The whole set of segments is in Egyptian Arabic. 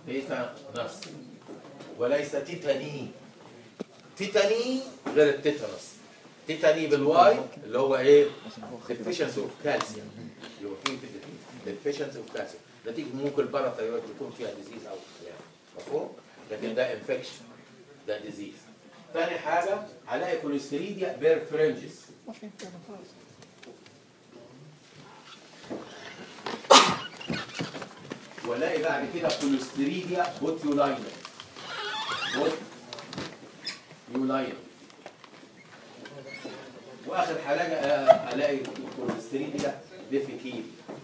تيتانس وليس تيتاني تيتاني غير التيتانس تيتاني بالواي اللي هو ايه؟ deficiency اوف كالسيوم يبقى في deficiency اوف كالسيوم نتيجه ممكن الباراثايرويد يكون فيها ديزيز او يعني مفهوم؟ لكن ده انفكشن ده ديزيز تاني حاجه هلاقي كوليستيريديا بير فرنجز ما فهمت انا خلاص والاقي بعد كده كوليستيريديا بوتيولاينا بوتيولاينا واخر حاجه آه، الاقي كوليستيريديا ديفيكيل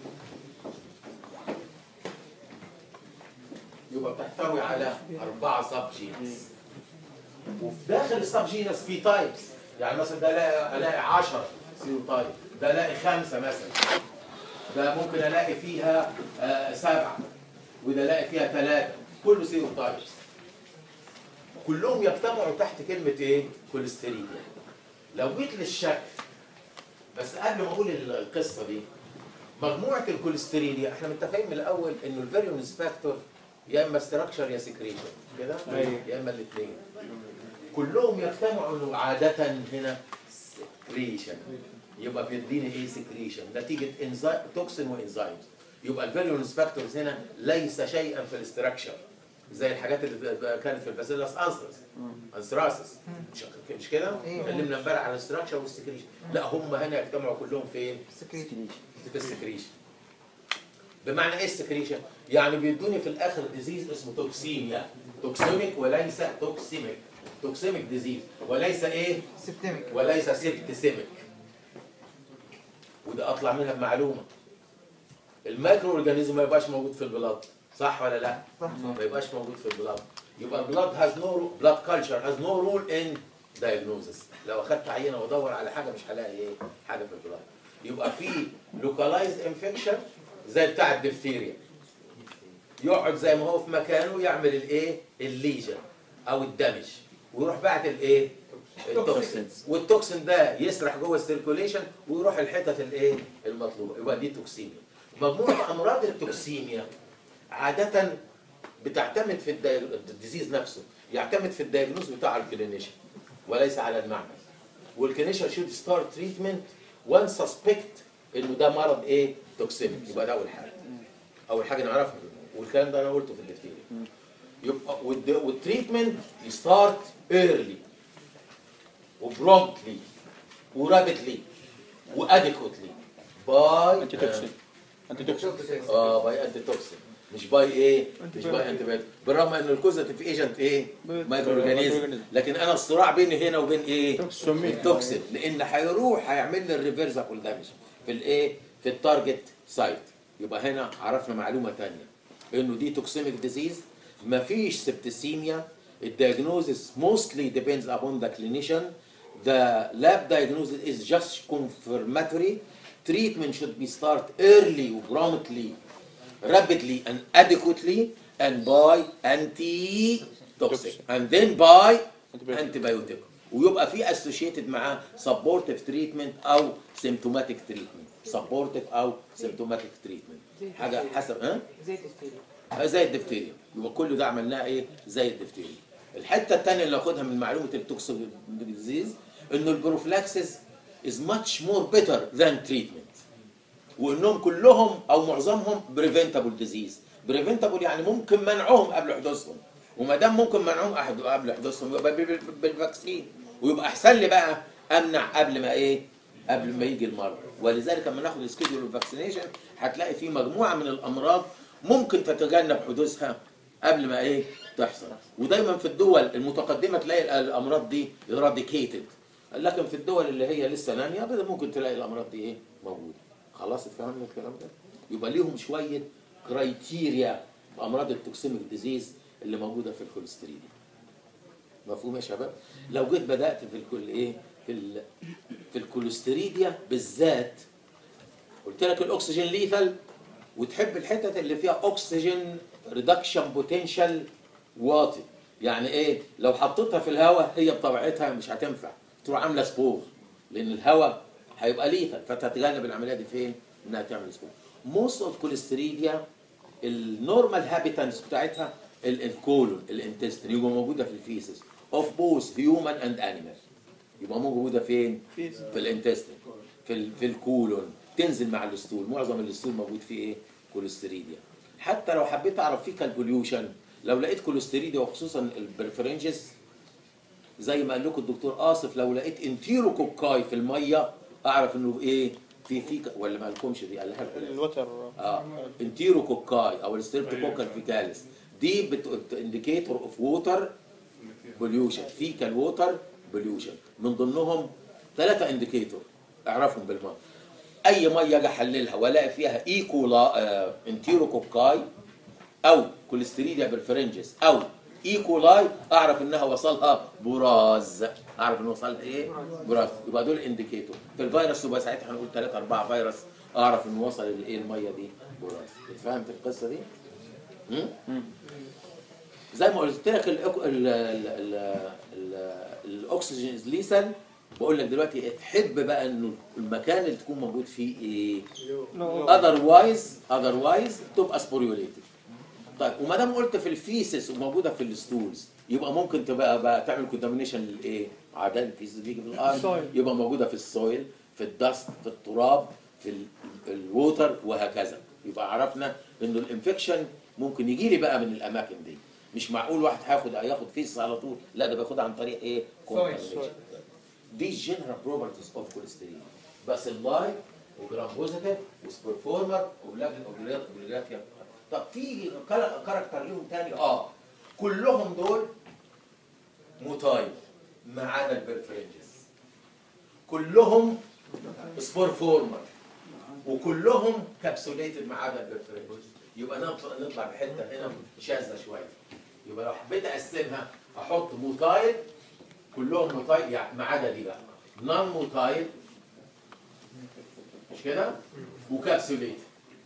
يبقى بتحتوي على أربعة سب جينس وفي داخل السب جينس في تايبس يعني مثلا ده الاقي الاقي 10 سيرو تايب ده الاقي خمسه مثلا ده ممكن الاقي فيها آه، سبعه وده الاقي فيها ثلاثه كله سيرو تايبس كلهم يجتمعوا تحت كلمه ايه؟ كوليستيريديا لو جيت للشكل بس قبل ما اقول القصه دي مجموعه الكوليستيريديا احنا متفقين من الاول انه الفيريونس فاكتور يا اما ستراكشر يا سكريشن كده أيوة. يا اما الاثنين كلهم يجتمعوا انه عاده هنا سكريشن يبقى بيديني ايه سكريشن نتيجه انزايم توكسين وانزيمز يبقى الفيريونس فاكتورز هنا ليس شيئا في الاستراكشر زي الحاجات اللي كانت في الباسيلاس انثرس انثراسس مش مش كده؟ أيوة. اتكلمنا امبارح على الاستراكشر والسكريشن لا هم هنا يجتمعوا كلهم فين؟ سكريت في السكريشن بمعنى ايه السكريشن؟ يعني بيدوني في الاخر ديزيز اسمه توكسيميا توكسيميك وليس توكسيميك توكسيميك ديزيز وليس ايه؟ سيبتمك وليس سيبتسيميك وده اطلع منها بمعلومه المايكرو اورجانيزم ما يبقاش موجود في البلاد صح ولا لا؟ صح ما يبقاش موجود في البلاد يبقى البلاد هاز نو بلاد كلتشر هاز نو رول ان دايجنوزس لو اخدت عينه وادور على حاجه مش هلاقي ايه حاجه في البلاد يبقى في لوكالايزد انفكشن زي بتاع الدفتيريا يقعد زي ما هو في مكانه يعمل الايه الليجن او الدمج ويروح بعت الايه التوكسين والتوكسين ده يسرح جوه السيركوليشن ويروح الحتت الايه المطلوبه يبقى دي توكسيميا مجموعه امراض التوكسيميا عاده بتعتمد في الدي- الديزيز نفسه يعتمد في الدياجنوز بتاع الكلينيشن وليس على المعمل والكلينيشن شود ستارت تريتمنت وان سسبكت انه ده مرض ايه توكسيميك يبقى ده اول حاجه اول حاجه نعرفها والكلام ده انا قلته في الدفتيريا يبقى والد- والتريتمنت يستارت ايرلي وبرومبتلي ورابidly واديكوتلي باي انتي توكسين انتي توكسين اه باي انتي توكسين مش باي ايه مش باي انتي بايوتيك بالرغم ان الكوزاتيف ايجنت ايه مايكرو اورجانيزم لكن انا الصراع بيني هنا وبين ايه توكسين. التوكسين لان هيروح هيعمل لي الريفرسبل دامج في الايه في التارجت سايت يبقى هنا عرفنا معلومه ثانيه انه دي توكسيميك ديزيز مفيش سبتسيميا الدياجنوزس mostly depends upon the clinician the lab diagnosis is just confirmatory treatment should be start early promptly rapidly and adequately and by anti-toxic and then by antibiotic ويبقى في associated معاه supportive treatment او symptomatic treatment supportive او symptomatic treatment حاجه حسب ها زي الدفتيريا آه، زي الدفتيريا يبقى كل ده عملناه ايه زي الدفتيريا الحته الثانيه اللي اخدها من معلومه التوكسيك ديزيز انه البروفلاكسس is much more better than treatment وانهم كلهم او معظمهم بريفنتابل ديزيز بريفنتابل يعني ممكن منعهم قبل حدوثهم وما دام ممكن منعهم أحد- قبل حدوثهم يبقى بال- بال- بالفاكسين ويبقى احسن لي بقى امنع قبل ما ايه قبل ما يجي المرض ولذلك لما ناخد سكيدول الفاكسينيشن هتلاقي في مجموعه من الامراض ممكن تتجنب حدوثها قبل ما ايه تحصل ودايما في الدول المتقدمه تلاقي الامراض دي eradicated لكن في الدول اللي هي لسه ناميه بدأ ممكن تلاقي الامراض دي ايه موجوده خلاص اتفهمنا الكلام ده يبقى ليهم شويه كرايتيريا في امراض التوكسيميك ديزيز اللي موجوده في الكوليسترول مفهوم يا شباب لو جيت بدات في الكل ايه في ال... في الكوليستريديا بالذات قلت لك الاكسجين ليثل وتحب الحتت اللي فيها اكسجين ريدكشن بوتنشال واطي يعني ايه لو حطيتها في الهواء هي بطبيعتها مش هتنفع تروح عامله سبور لان الهواء هيبقى ليثل فتتجنب العمليه دي فين انها تعمل سبور موست اوف كوليستريديا النورمال هابيتانس بتاعتها ال- الكولون الانتستين يبقى موجوده في الفيسس اوف بوث هيومن اند انيمال يبقى موجوده فين؟ فيس. في الانتستين في ال- في الكولون تنزل مع الستول معظم الستول موجود فيه ايه؟ كوليستيريديا حتى لو حبيت اعرف فيه كالبوليوشن لو لقيت كوليستيريديا وخصوصا البريفرنجز زي ما قال لكم الدكتور آصف لو لقيت انتيروكوكاي في الميه اعرف انه ايه في في ولا ما قالكمش دي قالها لكم الوتر اه انتيروكوكاي او الستريبتوكوكال فيكاليس دي بتانديكيتور اوف ووتر بوليوشن فيكال ووتر بوليوشن من ضمنهم ثلاثه انديكيتور اعرفهم بالمره اي ميه اجي احللها والاقي فيها ايكولا آه انتيروكوكاي او كوليستيريديا بالفرنجس او ايكولاي اعرف انها وصلها براز اعرف ان وصلها ايه براز يبقى دول انديكيتور في الفيروس يبقى ساعتها هنقول 3 4 فيروس اعرف ان وصل الايه الميه دي براز فهمت القصه دي مم؟ زي ما قلت لك الأك- ال- ال- ال- ال- الاكسجين از ليسل بقول لك دلوقتي تحب بقى انه المكان اللي تكون موجود فيه ايه اذروايز اذروايز تبقى سبوريوليتد طيب وما دام قلت في الفيسس وموجوده في الستولز يبقى ممكن تبقى بقى تعمل كونتامينيشن للايه؟ عادة الفيسس بيجي في الارض السويل. يبقى موجوده في السويل في الدست في التراب في ال- الووتر وهكذا يبقى عرفنا انه الانفكشن ممكن يجي لي بقى من الاماكن دي مش معقول واحد هياخد هياخد فيس على طول لا ده بياخدها عن طريق ايه؟ contamination. دي الجنرال بروبرتيز اوف كوليسترول بس اللايف وجرام بوزيتيف وسبرفورمر وبلاجراتيا طب في كار- كاركتر ليهم تاني اه كلهم دول موتايل ما عدا البرفرنجز كلهم سبورفورمر وكلهم كابسوليتد ما عدا البرفرنجز يبقى نطلع نطلع بحته هنا شاذه شويه يبقى لو حبيت اقسمها احط موتايل كلهم موتايل يعني ما عدا دي بقى نون موتايل مش كده وكابسوليت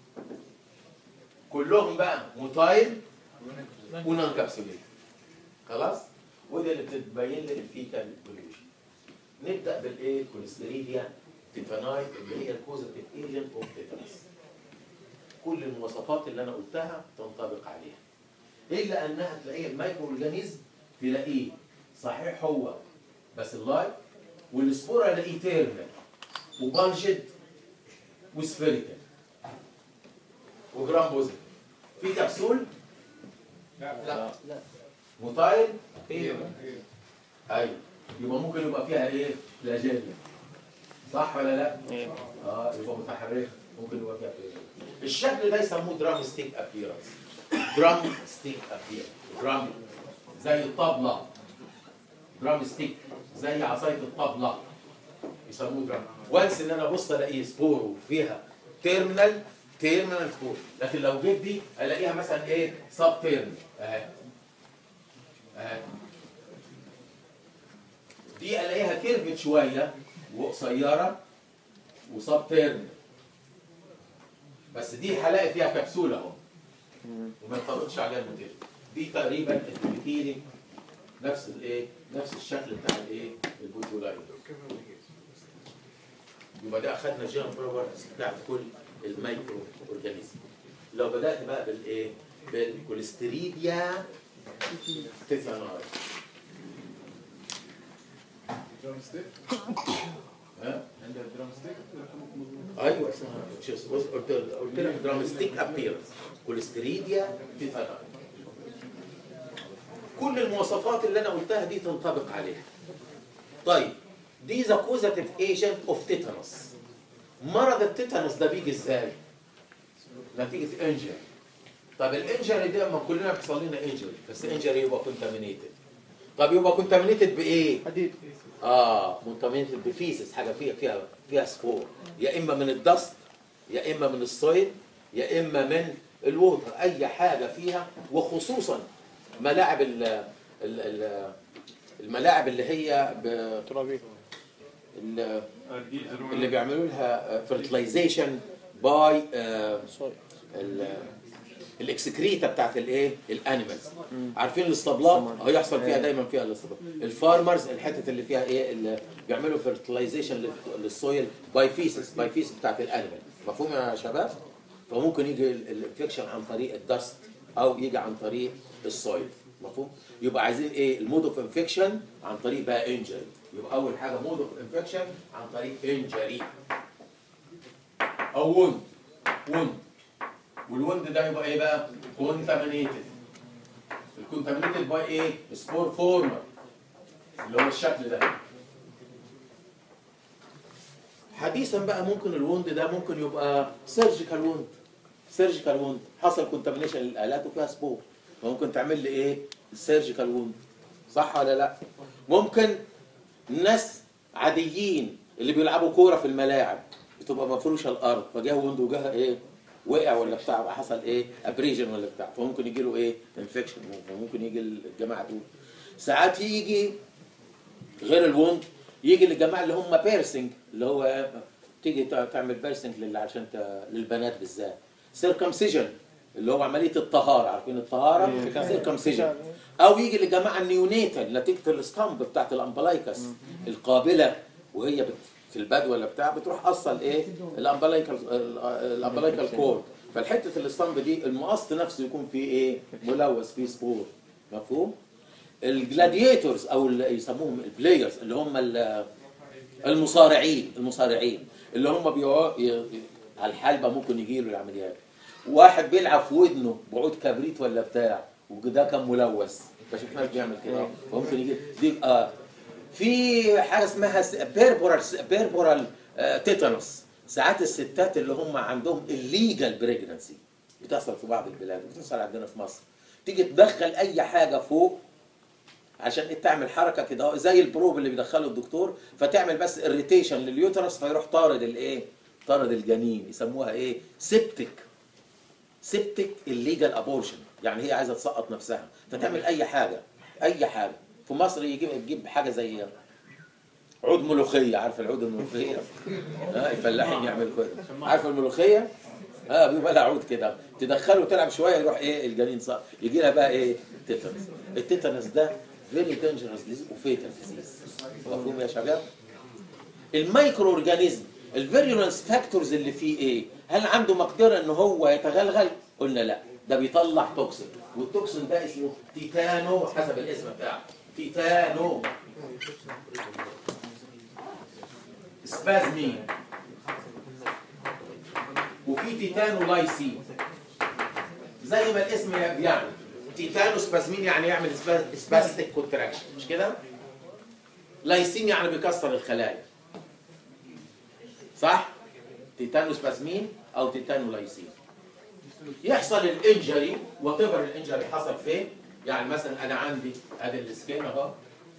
كلهم بقى موتايل ونون كابسوليت خلاص ودي اللي بتبين لي الفيكال بوليوشن نبدا بالايه كوليستيريديا تيتاناي اللي هي الكوزاتيف ايجنت اوف تيتانس كل المواصفات اللي انا قلتها تنطبق عليها الا انها تلاقيه المايكرو اورجانيزم تلاقيه صحيح هو بس اللايف والسبورة الاقيه تيرمال وبانشد وسفيريكال وجرام بوزيتيف في كبسول لا لا موتايل ايوه يبقى ممكن يبقى فيها ايه فلاجيلا صح ولا لا ايوه اه يبقى متحركه ممكن يبقى فيها فلاجيلا الشكل ده يسموه درام ستيك ابيرنس درام ستيك ابيرنس درام زي الطبله درام ستيك زي عصايه الطبله يسموه درام وانس ان انا ابص الاقيه سبور وفيها تيرمينال تيرمينال سبور لكن لو جيت دي الاقيها مثلا ايه سب تيرمينال اهي اهي دي الاقيها كيرفت شويه وقصيره وسب تيرمينال بس دي هلاقي فيها كبسوله اهو وما ينطبقش عليها الموديل دي تقريبا البكتيري نفس الايه نفس الشكل بتاع الايه البوتولاين يبقى ده اخذنا جيرم بروبرتيز بتاعت كل المايكرو اورجانيزم لو بدات بقى بالايه بالكوليستيريديا تيتاناي درام ستيك ها عندها درام ستيك ايوه اسمها شو اسمه؟ قلت قلت لك درامستيك ابيرنس كوليستيريديا تيتاناي كل المواصفات اللي انا قلتها دي تنطبق عليها طيب دي ذا كوزاتيف ايجنت اوف تيتانوس مرض التيتانوس ده بيجي ازاي؟ نتيجه انجري طب الانجري دي اما كلنا بيحصل لنا انجري بس انجري يبقى كونتامينيتد طب يبقى كونتامينيتد بايه؟ حديد اه منتمينتد بفيسس حاجه فيها فيها فيها سبور يا اما من الدست يا اما من الصيد يا اما من الووتر اي حاجه فيها وخصوصا ملاعب ال ال ال الملاعب اللي هي ب- ترابيه ال- اللي بيعملوا لها فيرتلايزيشن باي صوي الاكسكريتا بتاعت الايه الانيمالز عارفين الاسطبلات هيحصل فيها دايما فيها الاسطبلات الفارمرز الحته اللي فيها ايه اللي بيعملوا فيرتلايزيشن للسويل باي فيسس باي فيس بتاعت الانيمال مفهوم يا شباب فممكن يجي الانفكشن عن طريق الدست او يجي عن طريق السويل مفهوم يبقى عايزين ايه المود اوف انفكشن عن طريق بقى انجري يبقى اول حاجه مود اوف انفكشن عن طريق انجري او وند وند والوند ده يبقى ايه بقى كونتامينيتد الكونتامينيتد باي ايه سبور فورمر اللي هو الشكل ده حديثا بقى ممكن الوند ده ممكن يبقى سيرجيكال وند سيرجيكال وند حصل كونتامينيشن للالات وفيها سبور ممكن تعمل لي ايه سيرجيكال وند صح ولا لا ممكن ناس عاديين اللي بيلعبوا كوره في الملاعب بتبقى مفروشه الارض فجاه وند وجاها ايه وقع ولا بتاع بقى حصل ايه ابريجن ولا بتاع فممكن يجي له ايه انفكشن وممكن يجي الجماعه دول ساعات يجي غير الوند يجي للجماعه اللي هم بيرسنج اللي هو تيجي تع- تعمل بيرسنج لل- عشان ت- للبنات بالذات سيركمسيجن اللي هو عمليه الطهاره عارفين الطهاره سيركمسيجن او يجي للجماعه النيونيتال نتيجه الاسطمب بتاعت الامبلايكس القابله وهي بت في البدو ولا بتاع بتروح اصل ايه الامبلايكال الامبلايكال كورد فالحته الاسطمب دي المقص نفسه يكون فيه ايه ملوث فيه سبور مفهوم الجلاديتورز او اللي يسموهم البلايرز اللي هم ال- المصارعين المصارعين اللي هم بيقعوا ي- على الحلبة ممكن يجي له العمليات واحد بيلعب في ودنه بعود كبريت ولا بتاع وده كان ملوث ما شفناش بيعمل كده فممكن يجي دي اه في حاجه اسمها س- بيربورال بيربورال آه، تيتانوس ساعات الستات اللي هم عندهم الليجال بريجنسي بتحصل في بعض البلاد بتحصل عندنا في مصر تيجي تدخل اي حاجه فوق عشان تعمل حركه كده أهو، زي البروب اللي بيدخله الدكتور فتعمل بس اريتيشن لليوترس فيروح طارد الايه؟ طارد الجنين يسموها ايه؟ سيبتك سيبتك الليجال ابورشن يعني هي عايزه تسقط نفسها فتعمل اي حاجه اي حاجه في مصر يجيب تجيب حاجه زي عود ملوخيه عارف العود الملوخيه ها الفلاحين يعمل كده عارف الملوخيه اه بيبقى لها عود كده تدخله تلعب شويه يروح ايه الجنين صار يجي لها بقى ايه تيتانس التيتانس ده فيري دينجرس ديزيز وفيتال ديزيز مفهوم يا شباب المايكرو اورجانيزم الفيريولنس فاكتورز اللي فيه ايه هل عنده مقدره ان هو يتغلغل قلنا لا ده بيطلع توكسين والتوكسين ده اسمه تيتانو حسب الاسم بتاعه تيتانو سبازمين وفي تيتانو لايسين زي ما الاسم يعني تيتانو سبازمين يعني يعمل سباستيك كونتراكشن مش كده؟ لايسين يعني بيكسر الخلايا صح؟ تيتانو سبازمين او تيتانو لايسين يحصل الانجري وات ايفر الانجري حصل فين؟ يعني مثلا انا عندي ادي السكين اهو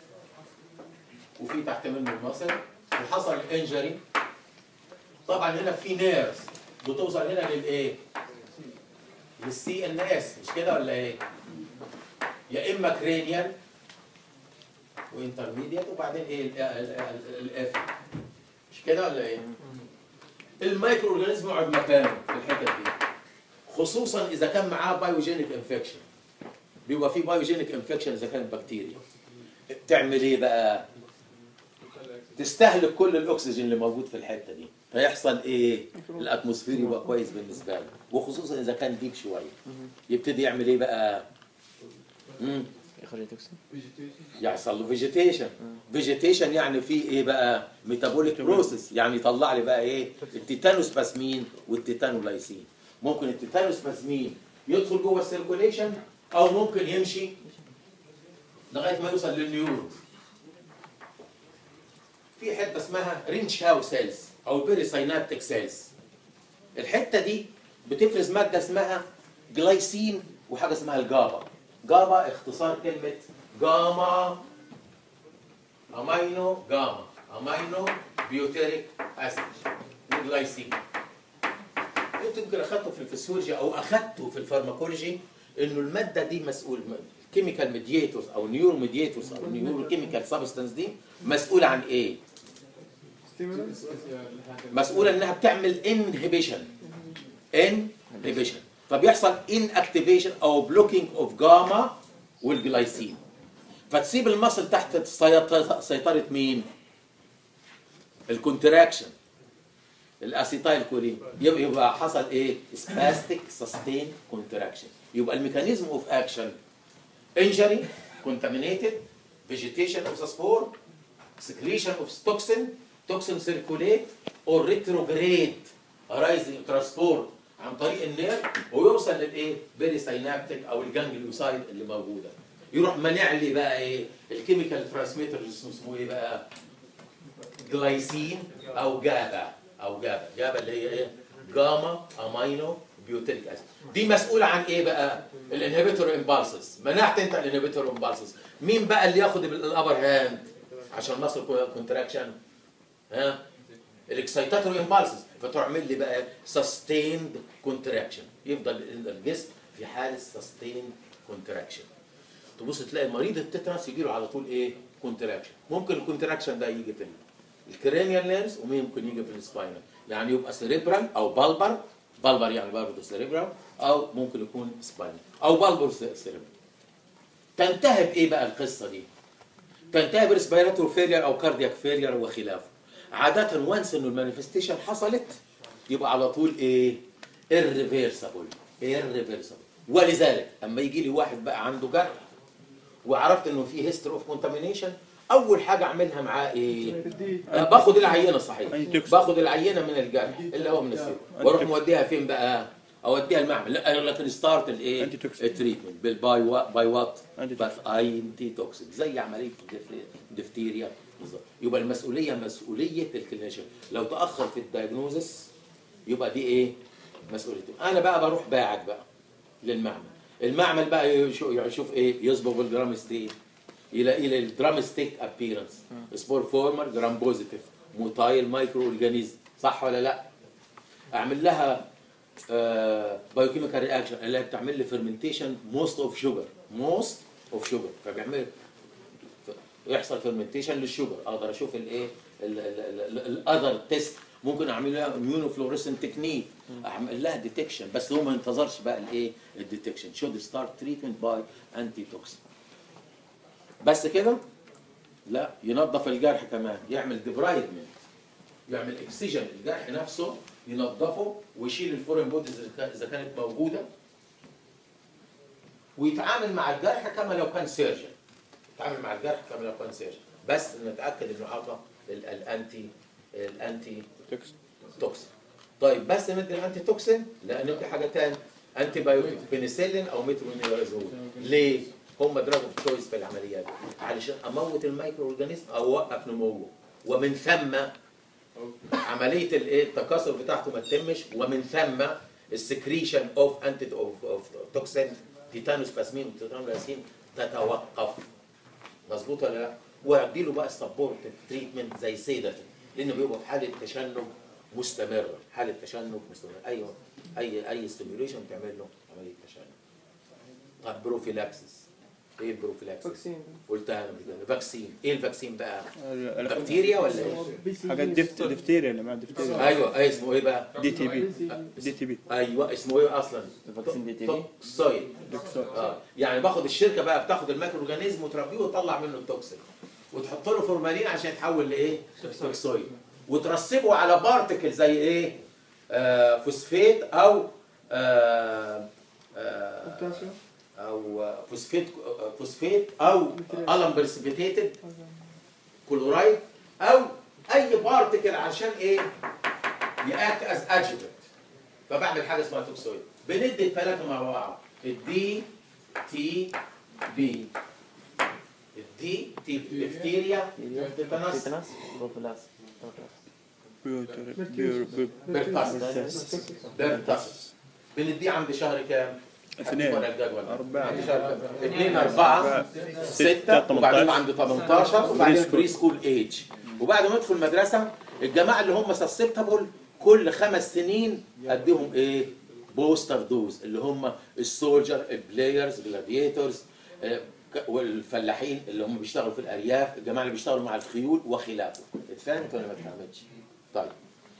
وفي تحت منه المصل وحصل الانجري طبعا هنا في نيرز بتوصل هنا للايه؟ للسي ان اس مش كده ولا ايه؟ يا اما كرينيال وانترميديت وبعدين ايه الاف مش كده ولا ايه؟ المايكرو اورجانيزم يقعد مكانه في الحتت دي خصوصا اذا كان معاه بايوجينيك انفكشن بيبقى في بايوجينيك انفكشن اذا كانت بكتيريا تعمل ايه بقى؟ تستهلك كل الاكسجين اللي موجود في الحته دي فيحصل ايه؟ الاتموسفير يبقى كويس بالنسبه له وخصوصا اذا كان ديب شويه يبتدي يعمل ايه بقى؟ مم. يخرج توكسين يحصل له فيجيتيشن فيجيتيشن يعني في ايه بقى ميتابوليك بروسيس يعني يطلع لي بقى ايه التيتانوس باسمين والتيتانو لايسين ممكن التيتانوس باسمين يدخل جوه السيركوليشن او ممكن يمشي لغايه ما يوصل للنيورون في حته اسمها رينشاو سيلز او بيريساينابتيك سيلز الحته دي بتفرز ماده اسمها جلايسين وحاجه اسمها الجابا جابا اختصار كلمه جاما امينو جاما امينو بيوتيريك اسيد وجلايسين انتوا يمكن اخدتوا في الفسيولوجي او اخدتوا في الفارماكولوجي انه الماده دي مسؤول كيميكال ميدياتورز او نيورو ميدياتورز او نيورو كيميكال سبستانس دي مسؤوله عن ايه؟ Stimulants? مسؤوله انها بتعمل انهبيشن انهبيشن طب يحصل ان اكتيفيشن او بلوكينج اوف جاما والجلايسين فتسيب المصل تحت سيط- سيطره مين؟ الكونتراكشن الاسيتايل كولين يبقى يبقى حصل ايه؟ سباستيك سستين كونتراكشن يبقى الميكانيزم اوف اكشن injury contaminated vegetation of the spore secretion of toxin toxin circulate or retrograde arising transport عن طريق النير ويوصل للايه بيري سينابتيك او الجانجليوسايد اللي موجوده يروح منع لي بقى ايه الكيميكال ترانسميتر اسمه ايه بقى جلايسين او جابا او جابا جابا اللي هي ايه جاما امينو بيوتيريك اسيد دي مسؤوله عن ايه بقى الانهبيتور امبالسز منعت انت الانهبيتور امبالسز مين بقى اللي ياخد الابر هاند عشان نصل كونتراكشن ها الاكسيتاتور امبالسز فتعمل لي بقى سستيند كونتراكشن يفضل الجسم في حاله سستيند كونتراكشن تبص تلاقي مريض التترس يجي له على طول ايه كونتراكشن ممكن الكونتراكشن ده يجي في الكرينيال نيرز وممكن يجي في السباينال يعني يبقى سيريبرال او بالبر بالبر يعني برضه سيريبرال او ممكن يكون سباينال او بالبر سيريبرال تنتهي بايه بقى القصه دي تنتهي بريسبيراتور فيلير او كاردياك فيلير وخلافه عاده وانس انه المانيفستيشن حصلت يبقى على طول ايه irreversible irreversible ولذلك اما يجي لي واحد بقى عنده جرح وعرفت انه في هيستوري اوف كونتامينيشن اول حاجه اعملها معاه ايه دي آه، باخد العينه صحيح أي توكسين. باخد العينه من الجرح اللي هو من السير واروح موديها فين بقى اوديها المعمل لا لكن ستارت الايه أنتي توكسين. التريتمنت بالباي وا- باي وات أنتي بس انتي توكسين زي عمليه الدفتيريا بالظبط يبقى المسؤوليه مسؤوليه الكلينيشن لو تاخر في الدايجنوزس يبقى دي ايه مسؤوليته انا بقى بروح باعت بقى للمعمل المعمل بقى يشوف, يشوف ايه يصبغ بالجرام ستيك يلاقي لي الدرام ستيك ابييرنس سبور فورمر جرام بوزيتيف موتايل مايكرو اورجانيزم صح ولا لا اعمل لها بايوكيميكال رياكشن اللي هي بتعمل لي فيرمنتيشن موست اوف شوجر موست اوف شوجر فبيعمل يحصل فيرمنتيشن للشوجر اقدر اشوف الايه الاذر تيست ممكن اعمل لها اميونو فلوريسنت تكنيك اعمل لها ديتكشن بس هو ما ينتظرش بقى الايه الديتكشن شود ستارت تريتمنت باي انتي توكسين بس كده لا ينظف الجرح كمان يعمل ديبرايدمنت يعمل اكسجن الجرح نفسه ينظفه ويشيل الفورين بوديز إذا كان- اذا كانت موجوده ويتعامل مع الجرح كما لو كان سيرجن يتعامل مع الجرح كما لو كان سيرجن بس نتاكد انه اعطى ال- الانتي الانتي توكسين توكسين طيب بس ندي الانتي توكسين لا ندي حاجه تاني انتي بايوتيك بنسلين او مترونيرازول ليه؟ هم دراج اوف تشويس في العمليات علشان اموت المايكرو اورجانيزم او اوقف نموه ومن ثم عمليه الايه التكاثر بتاعته ما تتمش ومن ثم السكريشن اوف انتي اوف توكسين تيتانوس باسمين وتيتانوس تتوقف مظبوط ولا لا؟ وادي له بقى السبورت تريتمنت زي سيداتيف لانه بيبقى في حاله تشنج مستمره حاله تشنج مستمره ايوه اي اي ستيميوليشن تعمل له عمليه تشنج طب بروفيلاكسس ايه البروفيلاكسس؟ فاكسين قلتها انا قبل كده فاكسين ايه الفاكسين بقى؟ ال- بكتيريا ولا ايه؟ حاجات دفت دفتيريا اللي مع دفتيريا ايوه ايه اسمه ايه بقى؟ دي تي بي دي تي بي ايوه اسمه ايه اصلا؟ الفاكسين دي تي بي؟ توكسويد دوكسويد. اه يعني باخد الشركه بقى بتاخد المايكرو اورجانيزم وتربيه وتطلع منه التوكسين وتحط له فورمالين عشان يتحول لايه؟ توكسويد وترسبه على بارتكل زي ايه؟ آه فوسفيت او آه آه بوتاسيوم او فوسفيت فوسفيت او الم برسبيتيتد كلورايد او اي بارتكل عشان ايه ياكت از ادجوفنت فبعمل حاجه اسمها توكسويد بندي الثلاثه مع بعض الدي تي بي الدي تي ديفتيريا تيتانوس تيتانوس بروفيلاكس بيوتر- بيو- بيو- بيرتاسس بيرتاسس بنديه عند شهر كام؟ اثنين ولا الجدول أربعة. عند شهر كام؟ اثنين أربعة ستة ستة وبعدين 18 عند 18 وبعدين بري سكول ايج وبعد ما يدخل المدرسة الجماعة اللي هم سسبتابل كل خمس سنين اديهم ايه؟ بوستر دوز اللي هم السولجر البلايرز جلاديتورز والفلاحين اللي هم بيشتغلوا في الارياف الجماعه اللي بيشتغلوا مع الخيول وخلافه اتفهمت ولا ما اتفهمتش؟ طيب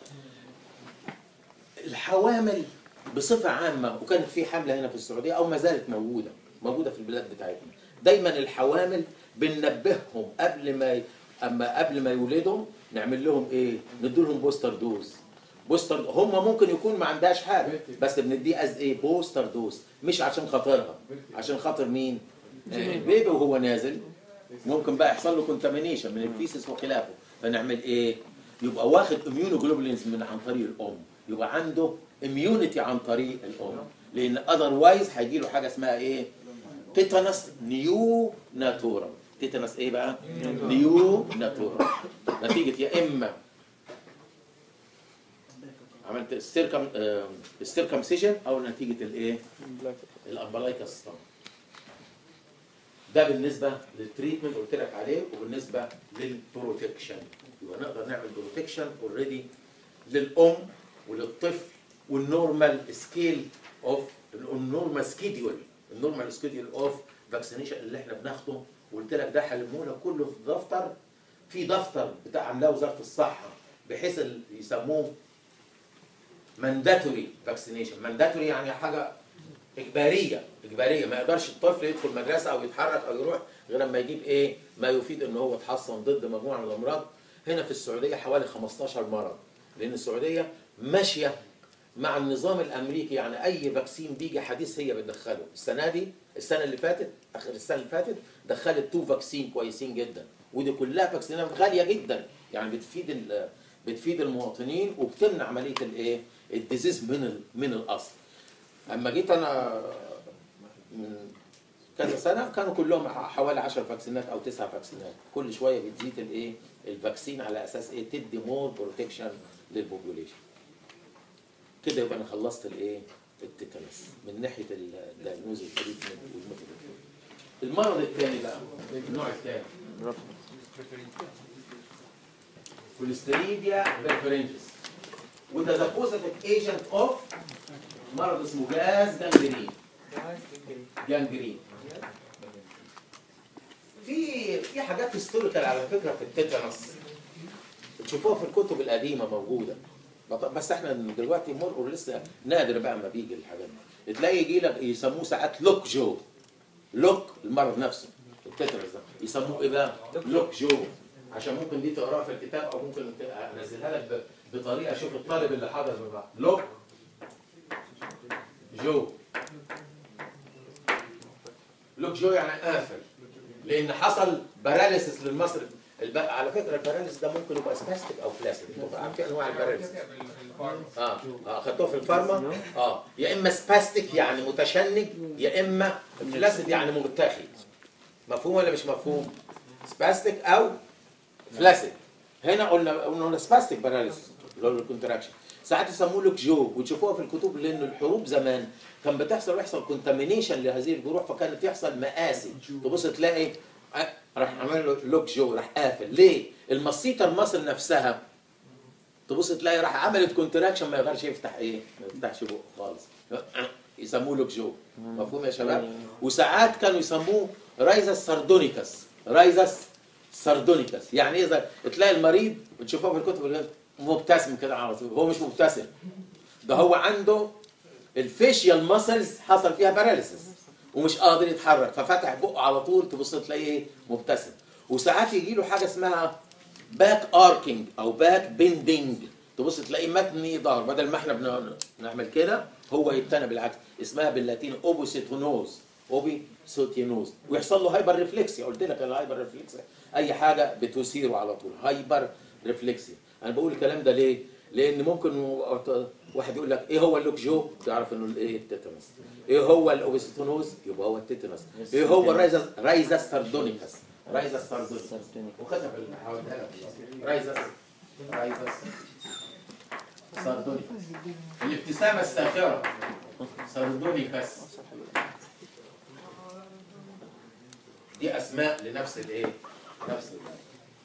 الحوامل بصفة عامة وكانت في حملة هنا في السعودية أو ما زالت موجودة موجودة في البلاد بتاعتنا دايما الحوامل بننبههم قبل ما ي... أما قبل ما يولدوا نعمل لهم إيه؟ ندي لهم بوستر دوز بوستر هم ممكن يكون ما عندهاش حاجه بس بنديه از ايه بوستر دوز مش عشان خاطرها عشان خاطر مين آه، البيبي وهو نازل ممكن بقى يحصل له كونتامينيشن من الفيسس وخلافه فنعمل ايه يبقى واخد اميونوجلوبولينز من عن طريق الام يبقى عنده اميونيتي عن طريق الام لان اذروايز هيجي له حاجه اسمها ايه تيتانس نيو ناتورال تيتانس ايه بقى نيو ناتورال نتيجه يا اما عملت السيركم السيركمسيشن او نتيجه الايه الامبلايكس ستام ده بالنسبه للتريتمنت قلت لك عليه وبالنسبه للبروتكشن يبقى نقدر نعمل بروتكشن اوريدي للام وللطفل والنورمال سكيل اوف النورمال سكيدول النورمال سكيدول اوف فاكسينيشن اللي احنا بناخده وقلت لك ده حلمونا كله في دفتر في دفتر بتاع عاملاه وزاره الصحه بحيث ال- يسموه مانداتوري فاكسينيشن مانداتوري يعني حاجه اجباريه اجباريه ما يقدرش الطفل يدخل مدرسه او يتحرك او يروح غير لما يجيب ايه ما يفيد ان هو اتحصن ضد مجموعه من الامراض هنا في السعوديه حوالي 15 مرض لان السعوديه ماشيه مع النظام الامريكي يعني اي فاكسين بيجي حديث هي بتدخله السنه دي السنه اللي فاتت اخر السنه اللي فاتت دخلت تو فاكسين كويسين جدا ودي كلها فاكسينات غاليه جدا يعني بتفيد ال- بتفيد المواطنين وبتمنع عمليه الايه الديزيز من ال- من الاصل اما جيت انا من كذا سنه كانوا كلهم حوالي 10 فاكسينات او 9 فاكسينات كل شويه بتزيد الايه الفاكسين على اساس ايه تدي مور بروتكشن للبوبوليشن كده يبقى انا خلصت الايه التيتانس من ناحيه الدايجنوز والتريتمنت والميثود المرض الثاني بقى النوع الثاني كوليستيريديا بيرفرنجس وده ذا بوزيتيف ايجنت اوف مرض اسمه جاز جانجرين جانجرين في في حاجات هيستوريكال على فكره في التيتانس تشوفوها في الكتب القديمه موجوده بط- بس احنا دلوقتي مر لسه نادر بقى ما بيجي الحاجات دي تلاقي يجي لك يسموه ساعات لوك جو لوك المرض نفسه التترس ده يسموه ايه بقى؟ لوك جو عشان ممكن دي تقراها في الكتاب او ممكن ت- انزلها لك ب- بطريقه شوف الطالب اللي حاضر من بعض لوك جو لوك جو يعني قافل لان حصل باراليسيس للمصري الب... على فكره الباراليسيس ده ممكن يبقى سباستيك او فلاسيك انتوا عارفين انواع الباراليسيس اه اه خدتوها في الفارما اه يا اما سباستيك يعني متشنج يا اما فلاسيد يعني مرتخي مفهوم ولا مش مفهوم سباستيك او فلاسيد هنا قلنا قلنا سباستيك باراليسيس اللي هو الكونتراكشن ساعات يسموه لك جو وتشوفوها في الكتب لان الحروب زمان كان بتحصل يحصل كونتامينيشن لهذه الجروح فكانت يحصل مآسي تبص تلاقي آه، راح عمل له لوك جو راح قافل ليه؟ المصيطه المصل نفسها تبص تلاقي راح عملت كونتراكشن ما يقدرش يفتح ايه؟ ما يفتحش بقه خالص يسموه لوك جو مفهوم يا شباب؟ وساعات كانوا يسموه رايزس ساردونيكس رايزس ساردونيكس يعني ايه ده؟ تلاقي المريض بتشوفوه في الكتب اللي مبتسم كده على طول هو مش مبتسم ده هو عنده الفيشيال ماسلز حصل فيها باراليسيس ومش قادر يتحرك ففتح بقه على طول تبص تلاقيه ايه مبتسم وساعات يجي له حاجه اسمها باك اركينج او باك بيندنج تبص تلاقيه متني ظهر بدل ما احنا بن- بنعمل كده هو يتنى بالعكس اسمها باللاتيني اوبوسيتونوز اوبيسوتينوز ويحصل له هايبر ريفلكسيا قلت لك الهايبر ريفلكسيا اي حاجه بتثيره على طول هايبر ريفلكسيا انا بقول الكلام ده ليه؟ لان ممكن واحد يقول لك ايه هو اللوك جو تعرف انه ايه التيتانوس ايه هو الاوبيستونوز يبقى هو التيتانوس ايه هو الرايزا رايزا ساردونيكس رايزا ساردونيكس وخدها في حاولتها لك رايزا رايزا ساردونيكس الابتسامه الساخره ساردونيكس دي اسماء لنفس الايه نفس ال-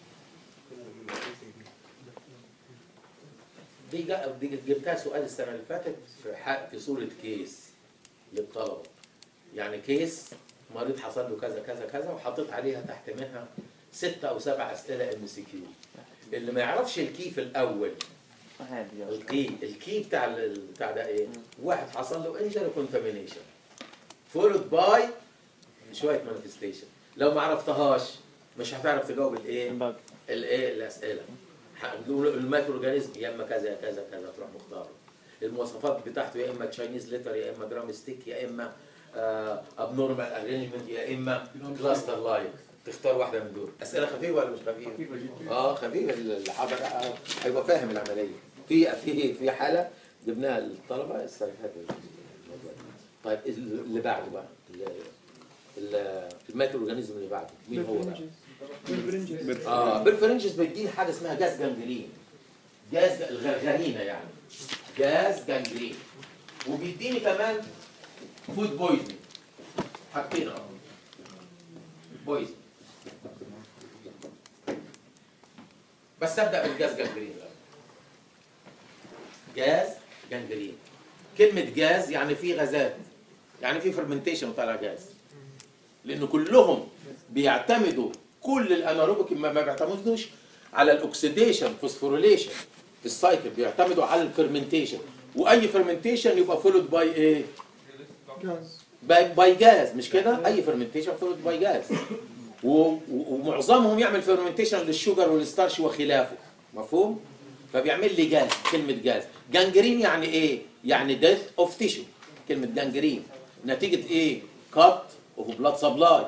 دي جا- دي جبتها سؤال السنه اللي فاتت في ح- في صوره كيس للطلبه يعني كيس مريض حصل له كذا كذا كذا وحطيت عليها تحت منها ستة او سبع اسئله ام سي كيو اللي ما يعرفش الكي في الاول الكي الكي بتاع ال- بتاع ده ايه؟ واحد حصل له انجر كونتامينيشن فولود باي شويه مانيفستيشن لو ما عرفتهاش مش هتعرف تجاوب الايه؟ الايه الاسئله هنقول المايكرو اورجانيزم يا اما كذا يا كذا كذا تروح مختاره المواصفات بتاعته يا اما تشاينيز ليتر يا اما جرام ستيك يا اما ابنورمال ارينجمنت يا اما كلاستر لاين تختار واحده من دول اسئله خفيفه ولا مش خفيفه؟ خفيفة جدا اه خفيفه اللي حاضر آه، هيبقى فاهم العمليه في في في حاله جبناها للطلبه السنه اللي فاتت الموضوع ده. طيب اللي بعده بقى ال- ال- المايكرو اورجانيزم اللي بعده مين هو بقى؟ بالفرنجز اه بالفرنجز بيديني حاجه اسمها جاز جانجرين جاز الغرغرينه يعني جاز جانجرين وبيديني كمان فود بويزنج حاجتين اه بويزنج بس ابدا بالجاز جانجرين الأول. جاز جانجرين كلمه جاز يعني في غازات يعني في فرمنتيشن وطالع جاز لان كلهم بيعتمدوا كل الاناروبيك ما ما بيعتمدوش على الاكسيديشن فوسفوريليشن في السايكل بيعتمدوا على الفرمنتيشن واي فرمنتيشن يبقى فولود باي ايه جاز باي, باي جاز مش كده اي فرمنتيشن فولود باي جاز و- و- ومعظمهم يعمل فرمنتيشن للشوجر والستارش وخلافه مفهوم فبيعمل لي جاز كلمه جاز جانجرين يعني ايه يعني ديث اوف تيشو كلمه جانجرين نتيجه ايه كات اوف بلاد سبلاي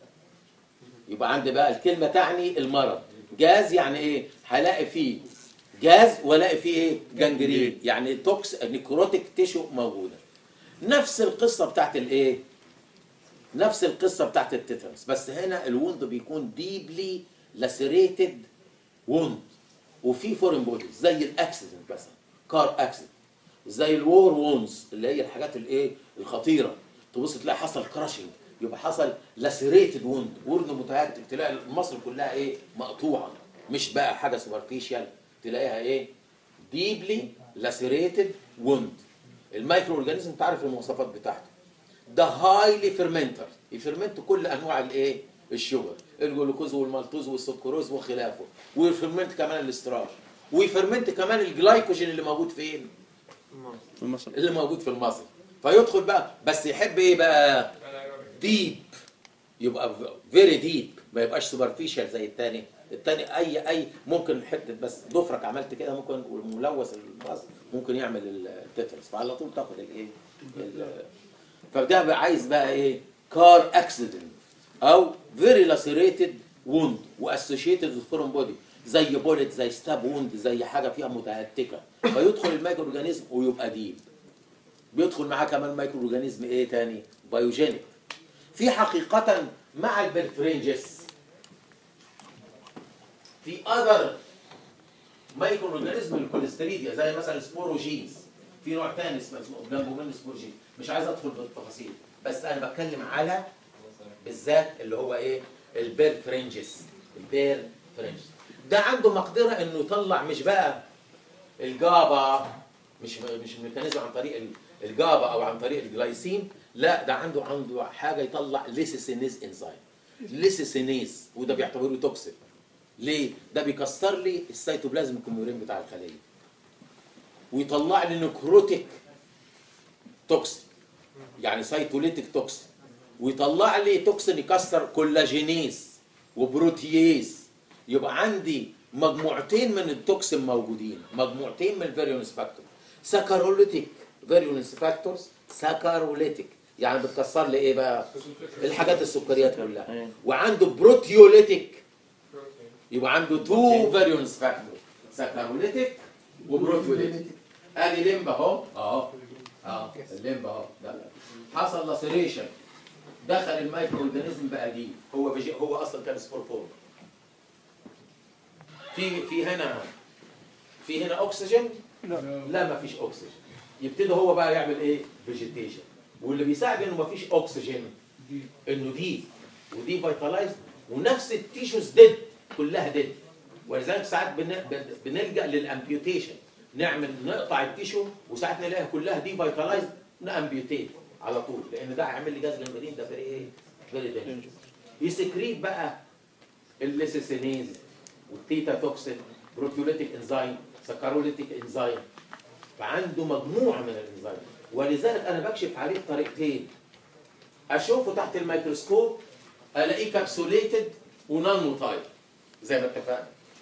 يبقى عندي بقى الكلمه تعني المرض جاز يعني ايه هلاقي فيه جاز والاقي فيه ايه جانجرين يعني توكس نيكروتيك تيشو موجوده نفس القصه بتاعت الايه نفس القصه بتاعت التيتانس بس هنا الوند بيكون ديبلي لاسيريتد وند وفي فورين بوديز زي الاكسيدنت مثلا كار اكسيدنت زي الوور وونز اللي هي الحاجات الايه الخطيره تبص تلاقي حصل كراشنج يبقى حصل لاسيريتد وند ورد متهتك تلاقي مصر كلها ايه مقطوعه مش بقى حاجه سوبرفيشال تلاقيها ايه ديبلي لاسيريتد وند المايكرو اورجانيزم تعرف المواصفات بتاعته ده هايلي فيرمنتر يفرمنت كل انواع الايه الشجر الجلوكوز والمالتوز والسكروز وخلافه ويفرمنت كمان الاستراش ويفرمنت كمان الجلايكوجين اللي موجود فين في مصر اللي موجود في المصل فيدخل بقى بس يحب ايه بقى ديب يبقى فيري ديب ما يبقاش سوبرفيشال زي التاني التاني اي اي ممكن حته بس ضفرك عملت كده ممكن والملوث المصل ممكن يعمل التترس فعلى طول تاخد الايه ال- فده بقى عايز بقى ايه كار اكسيدنت او فيري لاسيريتد ووند واسوشيتد فورم بودي زي بولت زي ستاب ووند زي حاجه فيها متهتكه فيدخل المايكرو اورجانيزم ويبقى ديب بيدخل معاه كمان مايكرو اورجانيزم ايه تاني بايوجينيك في حقيقه مع البرفرنجس في اذر مايكرو اورجانيزم الكوليستريديا زي مثلا سبوروجينز في نوع تاني اسمه اسمه جنبه من سبوروجين مش عايز ادخل بالتفاصيل بس انا بتكلم على بالذات اللي هو ايه البير فرنجس البير فرنجس ده عنده مقدره انه يطلع مش بقى الجابا مش مش ميكانيزم عن طريق ال- الجابا او عن طريق الجلايسين لا ده عنده عنده حاجه يطلع ليسيسينيز انزيم ليسيسينيز وده بيعتبره توكسيك ليه؟ ده بيكسر لي السيتوبلازم الكوميورين بتاع الخليه ويطلع لي نكروتيك توكسين يعني سيتوليتيك توكسين ويطلع لي توكسين يكسر كولاجينيز وبروتييز يبقى عندي مجموعتين من التوكسين موجودين مجموعتين من الفيريونس فاكتور ساكاروليتيك فيريونس فاكتورز ساكاروليتيك يعني بتكسر لي ايه بقى الحاجات السكريات كلها أيوة. وعنده بروتيوليتيك يبقى عنده تو فيريونس فاكتور ساكاروليتيك وبروتيوليتيك ادي لمبه اهو اهو اه اللمبه اهو ده حصل لاسيريشن دخل المايكرو اورجانيزم بقى دي هو بيجي هو اصلا كان سبور فورم في في هنا في هنا اكسجين لا لا ما فيش اكسجين يبتدي هو بقى يعمل ايه فيجيتيشن واللي بيساعد انه ما فيش اكسجين انه دي ودي فيتالايز ونفس التيشوز ديد كلها ديد ولذلك ساعات بن- بن- بنلجا للامبيوتيشن نعمل نقطع التيشو وساعات نلاقيها كلها دي فيتالايز نامبيوتيت على طول لان ده هيعمل لي جاز جنبرين ده فيري ايه فيري دينجر يسكريت بقى الليسيسينيز والتيتا توكسين بروتيوليتيك انزيم سكاروليتيك انزيم فعنده مجموعه من الانزيم ولذلك انا بكشف عليه بطريقتين اشوفه تحت الميكروسكوب الاقيه كابسوليتد ونون موتايل زي ما اتفقنا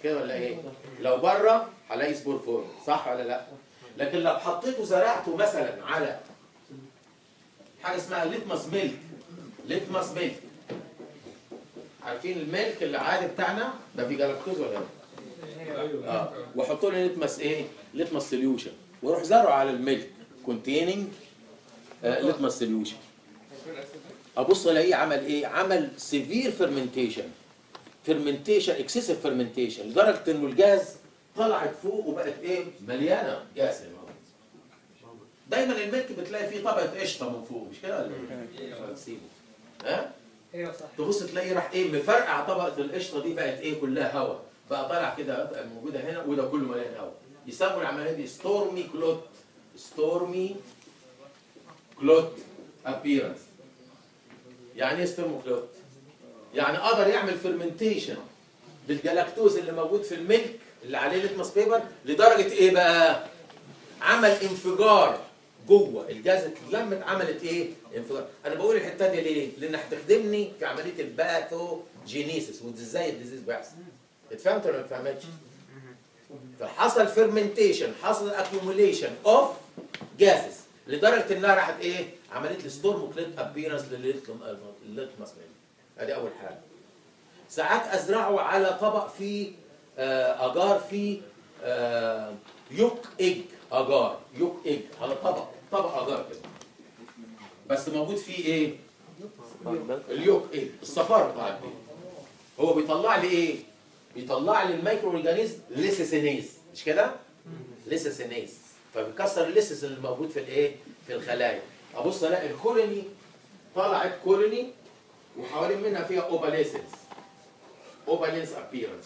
كده ولا ايه لو بره هلاقي سبور فورم صح ولا لا لكن لو حطيته زرعته مثلا على حاجه اسمها ليتمس ميلك ليتمس ميلك عارفين الميلك العادي بتاعنا ده فيه جلاكتوز ولا لا اه واحط له ليتمس ايه ليتمس سوليوشن واروح زرعه على الميلك كونتيننج ليتمس سوليوشن ابص الاقيه عمل ايه عمل سيفير فيرمنتيشن فيرمنتيشن اكسسيف فيرمنتيشن لدرجه انه الجاز طلعت فوق وبقت ايه مليانه جاز يا ماما. دايما الملك بتلاقي فيه طبقه قشطه من فوق مش كده ولا ايه؟ تسيبه ها ايوه صح تبص تلاقي راح ايه مفرقع طبقه القشطه دي بقت ايه كلها هواء بقى طالع كده بقى موجوده هنا وده كله مليان هواء يسموا العمليه دي ستورمي كلوت ستورمي كلوت ابيرنس يعني ايه ستورمي كلوت؟ يعني قدر يعمل فيرمنتيشن بالجلاكتوز اللي موجود في الميلك اللي عليه ليتمس بيبر لدرجه ايه بقى؟ عمل انفجار جوه الجاز اتلمت عملت ايه؟ انفجار انا بقول الحته دي ليه؟ لان هتخدمني في عمليه الباثوجينيسيس وازاي الديزيز بيحصل اتفهمت ولا ما اتفهمتش؟ فحصل فيرمنتيشن حصل اكيوميليشن اوف جازز لدرجه انها راحت ايه؟ عملت لي ستورم كليت ابيرنس للليتمس ادي اول حاجه ساعات ازرعه على طبق فيه آه، اجار فيه آه، يوك ايج اجار يوك ايج على طبق طبق اجار كده بس موجود فيه ايه؟ اليوك ايج الصفار بتاع البيض هو بيطلع لي ايه؟ بيطلع لي الميكرو اورجانيزم ليسيسينيز مش كده؟ ليسيسينيز فبيكسر الليسيس اللي موجود في الايه؟ في الخلايا ابص الاقي الكولوني طلعت كولوني وحوالين منها فيها اوباليسنس اوبالينس ابيرنس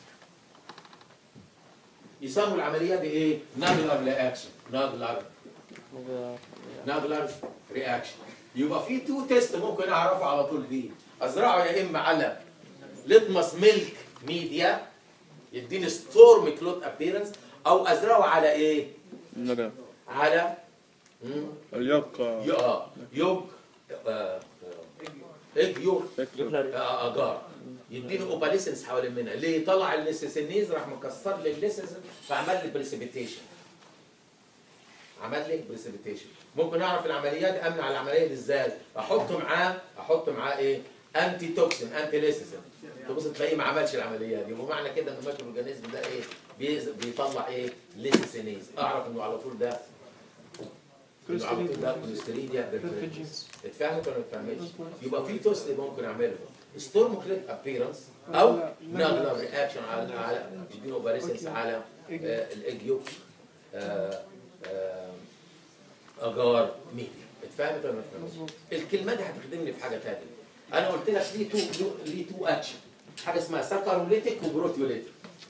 يسموا العمليه دي ايه؟ ناجلر رياكشن ناجلر ناجلر رياكشن يبقى في تو تيست ممكن اعرفه على طول بيه ازرعه يا اما على لتمس ميلك ميديا يديني ستورم كلوت ابيرنس او ازرعه على ايه؟ نعم على مم، اليوك يو- اه يوج آه، آه، ايج يوج فكرة. آه، اجار يديني اوباليسنس حوالين منها ليه طلع الليسيسينيز راح مكسر لي الليسيس فعمل لي بريسيبيتيشن عمل لي بريسيبيتيشن ممكن اعرف العمليات امنع العمليه دي ازاي احط معاه احط معاه ايه انتي توكسين انتي ليسيسين تبص تلاقيه ما عملش العمليه دي ومعنى كده ان الميكرو اورجانيزم ده ايه بيز- بيطلع ايه ليسيسينيز اعرف انه على طول ده إنه على طول ده كوليستيريديا بيرفيرجنس اتفهمت ولا ما اتفهمتش؟ يبقى في توست ممكن اعمله ستورم كليك ابيرنس او ناجلر رياكشن على على يديله باريسنس على آه، الايج يوك آه، آه، اجار ميديا اتفهمت ولا ما اتفهمتش؟ الكلمه دي هتخدمني في حاجه ثانيه انا قلت لك ليه تو ليه تو اكشن حاجه اسمها ساكاروليتيك وبروتيوليتيك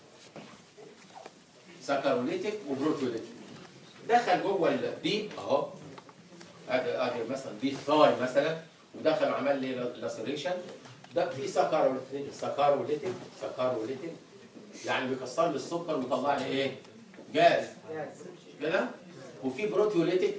ساكاروليتيك وبروتيوليتيك دخل جوه الديب اهو ادي ادي مثلا دي ثاي مثلا ودخل عمل لي لاسريشن ده في سكاروليتيك سكاروليتيك سكاروليتيك يعني بيكسر لي السكر ويطلع لي ايه؟ جاز كده وفي بروتيوليتيك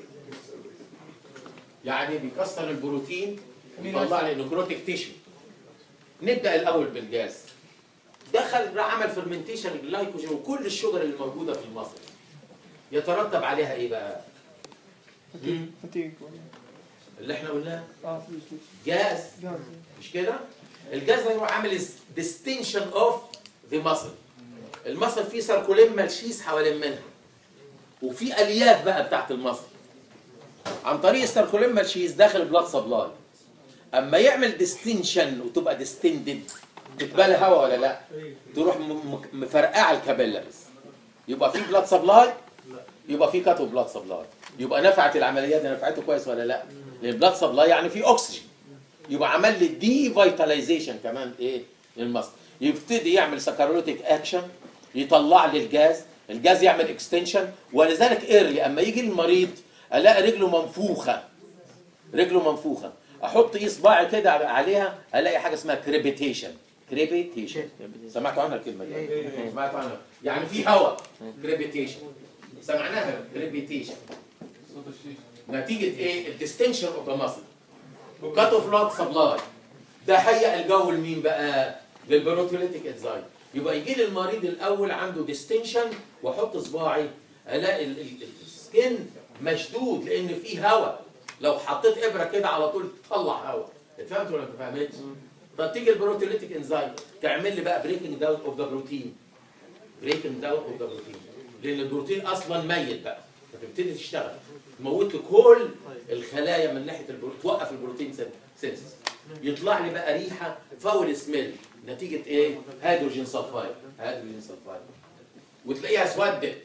يعني بيكسر البروتين ويطلع لي نكروتيك تيشو نبدا الاول بالجاز دخل راح عمل فرمنتيشن الجلايكوجين وكل الشجر اللي موجوده في المصل يترتب عليها ايه بقى؟ فتيك اللي احنا قلناه اه فلوس فلوس جاز جاز مش كده؟ الجاز ده يروح عامل ديستنشن اوف ذا ماسل المصل فيه ساركولين ملشيس حوالين منها وفي الياف بقى بتاعت المصل عن طريق الساركولين ملشيس داخل البلاد سبلاي اما يعمل ديستنشن وتبقى ديستندد تتبالى هواء ولا لا؟ تروح م- م- مفرقعه الكابيلاريز يبقى في بلاد سبلاي يبقى في كاتو بلاد سبلاي يبقى نفعت العمليه دي نفعته كويس ولا لا؟ لان البلاد سبلاي يعني في اكسجين يبقى عمل لي دي فيتاليزيشن كمان ايه للمصل يبتدي يعمل سكاروليتيك اكشن يطلع لي الجاز الجاز يعمل اكستنشن ولذلك ايرلي اما يجي المريض الاقي رجله منفوخه رجله منفوخه احط ايه صباعي كده عليها الاقي حاجه اسمها كريبيتيشن كريبيتيشن سمعتوا عنها الكلمه دي سمعتوا عنها يعني في هواء كريبيتيشن سمعناها كريبيتيشن نتيجه ايه الديستنشن اوف ذا ماسل وكات اوف بلاد سبلاي ده هيئ الجو لمين بقى؟ للبروتوليتيك انزايم يبقى يجي لي المريض الاول عنده ديستنشن واحط صباعي الاقي ال- ال- السكن مشدود لان فيه هواء لو حطيت ابره كده على طول تطلع هواء اتفهمت ولا ما اتفهمتش؟ طب تيجي البروتيوليتيك انزايم تعمل لي بقى بريكنج داون اوف ذا بروتين بريكنج داون اوف ذا بروتين لان البروتين اصلا ميت بقى فتبتدي تشتغل تموت لي كل الخلايا من ناحيه البروتين توقف البروتين سينسس يطلع لي بقى ريحه فاول سميل نتيجه ايه؟ هيدروجين سلفايد هيدروجين سلفايد وتلاقيها اسودت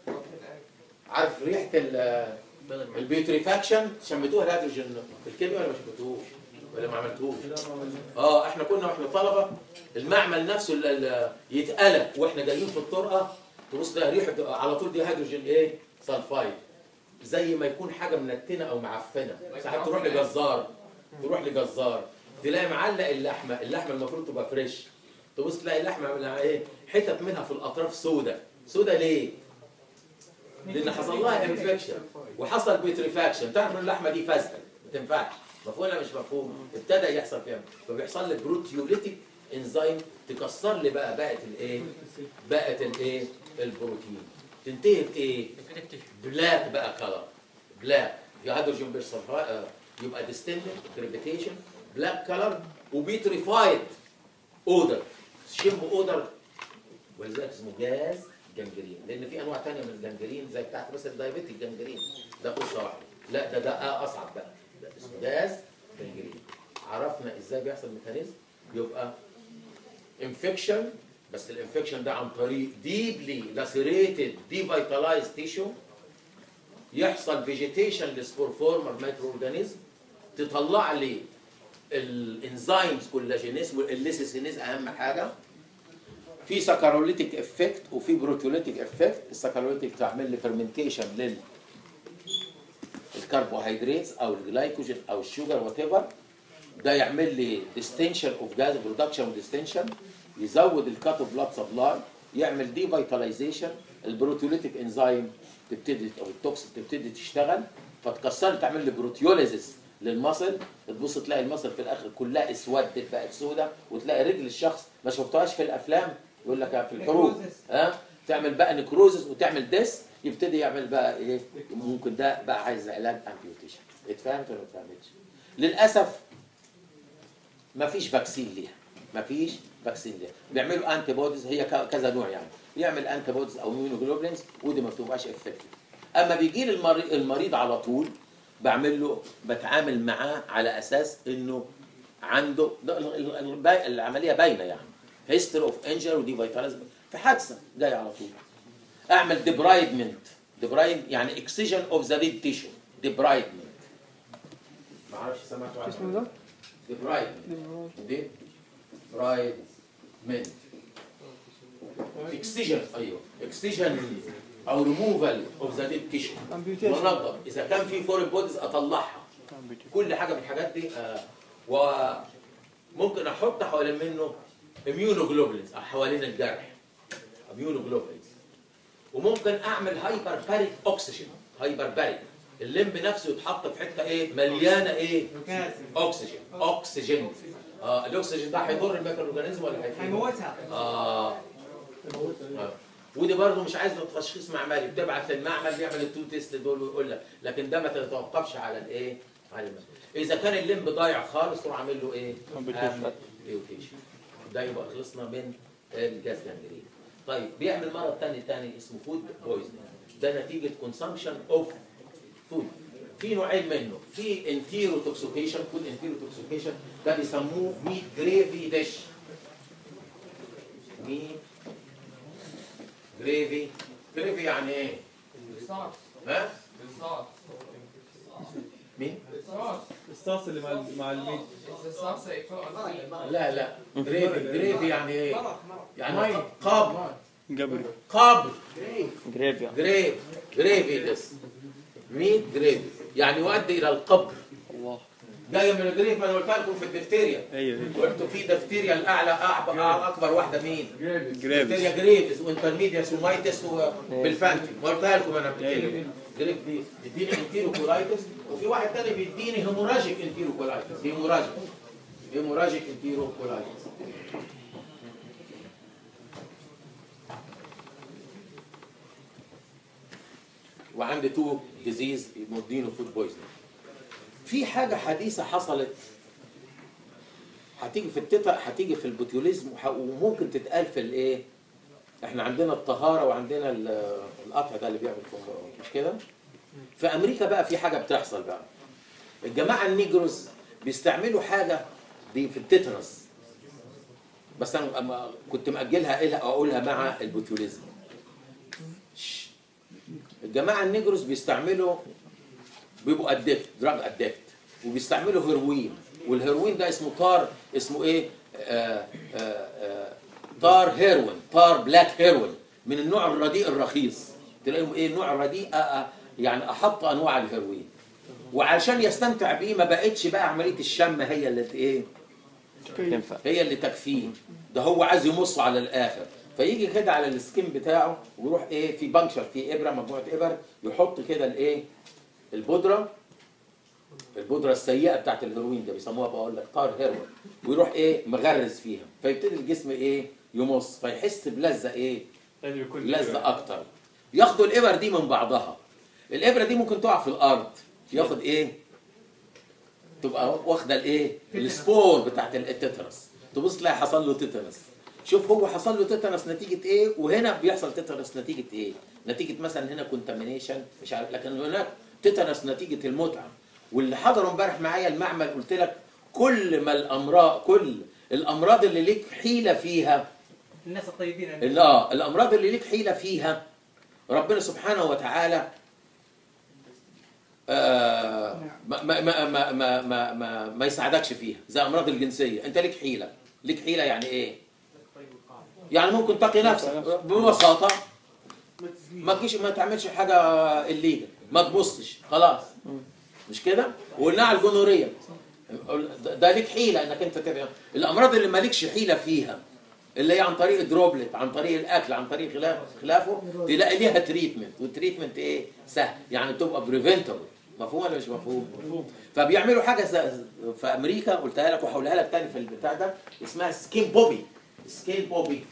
عارف ريحه ال- البيوتريفاكشن شميتوها الهيدروجين في الكيمياء ولا ما شميتوهوش؟ ولا ما عملتوهوش؟ اه احنا كنا واحنا طلبه المعمل نفسه ال- ال- يتقلب واحنا جايين في الطرقه تبص تلاقي ريحه على طول دي هيدروجين ايه؟ سلفايد زي ما يكون حاجه منتنه او معفنه ساعات تروح لجزار تروح لجزار تلاقي معلق اللحمه اللحمه المفروض تبقى فريش تبص تلاقي اللحمه من ايه حتت منها في الاطراف سودة سودة ليه لان حصل لها انفكشن وحصل بيتريفاكشن تعرف ان اللحمه دي فاسده ما تنفعش مفهوم ولا مش مفهوم ابتدى يحصل فيها فبيحصل لي بروتيوليتيك انزيم تكسر لي بقى بقت الايه بقت الايه البروتين تنتهي بايه بلاك بقى كلر بلاك يا هيدروجين بيرسلفايد يبقى ديستندنت كريبيتيشن بلاك كلر وبيتريفايد اودر شم اودر ولذلك اسمه جاز جنجرين لان في انواع تانية من الجنجرين زي بتاعت مثلا الدايبيتيك جنجرين ده قصه واحده لا ده ده اصعب بقى ده اسمه جاز جنجرين عرفنا ازاي بيحصل الميكانيزم يبقى انفكشن بس الانفكشن ده عن طريق ديبلي لاسيريتد ديفيتالايز تيشو يحصل فيجيتيشن لسبورفورمر مايكرو اورجانيزم تطلع لي الانزيمز كولاجينيز والليسيسينيز اهم حاجه في سكاروليتيك افكت وفي بروتيوليتيك افكت السكاروليتيك تعمل لي فيرمنتيشن لل الكربوهيدرات او الجلايكوجين او الشوجر وات ايفر ده يعمل لي ديستنشن اوف جاز برودكشن وديستنشن يزود الكات اوف بلاد سبلاي يعمل دي فيتاليزيشن البروتيوليتيك انزيم تبتدي او التوكسين تبتدي تشتغل فتكسر تعمل لي بروتيوليزيس للمصل تبص تلاقي المصل في الاخر كلها اسودت بقت سودة وتلاقي رجل الشخص ما شفتهاش في الافلام يقول لك في الحروب ها تعمل بقى نكروزس وتعمل ديس يبتدي يعمل بقى ايه ممكن ده بقى عايز علاج امبيوتيشن اتفهمت ولا ما اتفهمتش للاسف ما فيش فاكسين ليها ما فيش فاكسين ليها بيعملوا انتي بوديز هي ك- كذا نوع يعني يعمل انتي بوديز او immunoglobulins ودي ما بتبقاش افكتيف اما بيجي لي المريض, المريض على طول بعمل له بتعامل معاه على اساس انه عنده ده ال- ال- البا- العمليه باينه يعني هيستوري اوف انجر ودي فيتاليزم في حادثه جاي على طول اعمل ديبرايدمنت ديبرايد يعني اكسجن اوف ذا ريد تيشو ديبرايدمنت ما اعرفش سمعتوا عنه اسمه ده؟ ديبرايدمنت دي برايد من اكسجن ايوه اكسجن او ريموفال اوف ذا ديد تيشو امبيوتيشن ونظف اذا كان في فورين بوديز اطلعها كل حاجه من الحاجات دي آه وممكن احط حوالين منه اميونوجلوبولينز حوالين الجرح اميونوجلوبولينز وممكن اعمل هايبر باريك اوكسجين هايبر باريك الليمب نفسه يتحط في حته ايه مليانه ايه اكسجين اكسجين اه الاكسجين ده هيضر الميكرو اورجانيزم ولا هيفيده؟ هيموتها اه آه. ودي برضه مش عايزه تشخيص معملي بتبعت للمعمل بيعمل التو تيست دول ويقول لك لكن ده ما تتوقفش على الايه؟ على المعمل. اذا كان الليمب ضايع خالص تروح عامل له ايه؟ Amputation. امبيوتيشن ده يبقى خلصنا من الجاز جانجرين طيب بيعمل مرض تاني تاني اسمه فود بويزنينج ده نتيجه كونسامشن اوف فود في نوعين منه في انتيرو توكسيكيشن فود انتيرو توكسيكيشن ده بيسموه ميت جريفي ديش ميت جريفي جريفي يعني ايه؟ الصوص ها؟ الصوص مين؟ الصوص الصوص اللي مع مع الميت الصوص يكون لا لا جريفي جريفي يعني ايه؟ مرق مرق يعني قبر قبري قبر جريفيا جريف جريفي دس ميت جريفي يعني يؤدي الى القبر الله جايه من الجريف ما انا قلت لكم في الدفتيريا ايوه ايوه قلت في دفتيريا الاعلى أعب- اكبر واحده مين؟ دفتيريا جريفيس جريفيس وانترميدياس ومايتس وبالفانتي ما قلتها لكم انا قبل كده جريف دي بيديني انتيروكولايتس وفي واحد تاني بيديني هيموراجيك انتيروكولايتس هيموراجيك هيموراجيك انتيروكولايتس وعندي تو ديزيز مدينه فود بويزنينج في حاجه حديثه حصلت هتيجي في التتا هتيجي في البوتيوليزم وح- وممكن تتقال في الايه احنا عندنا الطهاره وعندنا ال- القطع ده اللي بيعمل كم- مش كده في امريكا بقى في حاجه بتحصل بقى الجماعه النيجروز بيستعملوا حاجه دي في التترس بس انا أما- كنت مأجلها إلها اقولها مع البوتيوليزم شش. الجماعه النيجروز بيستعملوا بيبقوا ادكت دراج ادكت وبيستعملوا هيروين والهيروين ده اسمه طار اسمه ايه آه آه آه طار هيروين طار بلاك هيروين من النوع الرديء الرخيص تلاقيهم ايه النوع الرديء آه آه يعني احط انواع الهيروين وعشان يستمتع بيه ما بقتش بقى عمليه الشم هي اللي ت- ايه تنفع هي اللي تكفيه ده هو عايز يمص على الاخر فيجي كده على السكين بتاعه ويروح ايه في بنكشر في ابره مجموعه ابر يحط كده الايه البودره البودره السيئه بتاعت الهيروين ده بيسموها بقول لك طار هيروين ويروح ايه مغرز فيها فيبتدي الجسم ايه يمص فيحس بلذه ايه لازم يكون لذة أكتر ياخدوا الإبر دي من بعضها الإبرة دي ممكن تقع في الأرض ياخد إيه؟ تبقى واخدة الإيه؟ السبور بتاعت التترس تبص تلاقي حصل له تترس شوف هو حصل له تترس نتيجة إيه وهنا بيحصل تترس نتيجة إيه؟ نتيجة مثلا هنا كونتامينيشن مش عارف لكن هناك تترس نتيجة المتعة واللي حضروا امبارح معايا المعمل قلت لك كل ما الأمراض كل الأمراض اللي ليك حيلة فيها الناس الطيبين ال- اه الامراض اللي ليك حيله فيها ربنا سبحانه وتعالى آه ما ما ما ما ما ما, ما, ما يساعدكش فيها زي امراض الجنسيه انت ليك حيله ليك حيله يعني ايه يعني ممكن تقي نفسك ببساطه ما تجيش ما تعملش حاجه الليجا ما تبصش خلاص مش كده وقلنا على الجونوريه ده- ده ليك حيله انك انت تبقى الامراض اللي مالكش حيله فيها اللي هي عن طريق الدروبلت عن طريق الاكل عن طريق خلاف خلافه تلاقي ليها تريتمنت والتريتمنت ايه سهل يعني تبقى بريفنتبل مفهوم ولا مش مفهوم فبيعملوا حاجه زي- في امريكا قلتها لك وهقولها لك تاني في البتاع ده اسمها سكين بوبي سكين بوبي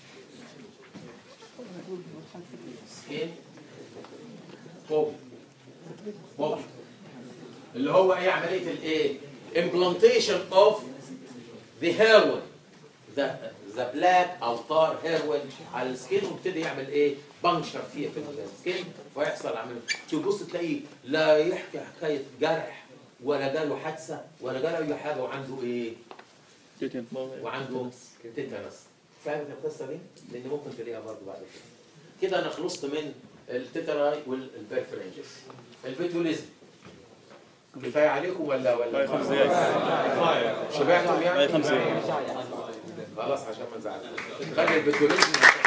سكين بوبي بوبي اللي هو ايه عمليه الايه implantation of the heroin ذا ذا بلاك او طار هيروين على السكين ويبتدي يعمل ايه؟ بنشر فيها في السكين فيحصل عمل تبص تلاقيه لا يحكي حكايه جرح ولا جاله حادثه ولا جاله اي حاجه وعنده ايه؟ تيتن. وعنده تيتانس فاهم القصه دي؟ لان ممكن تلاقيها برضه بعد كده كده انا خلصت من التيتراي والبرفرنجز البيتوليزم كفايه عليكم ولا ولا باقي خمس دقايق شبعتم يعني؟ باقي خمس دقايق خلاص عشان ما نزعلش خلي البتروليزم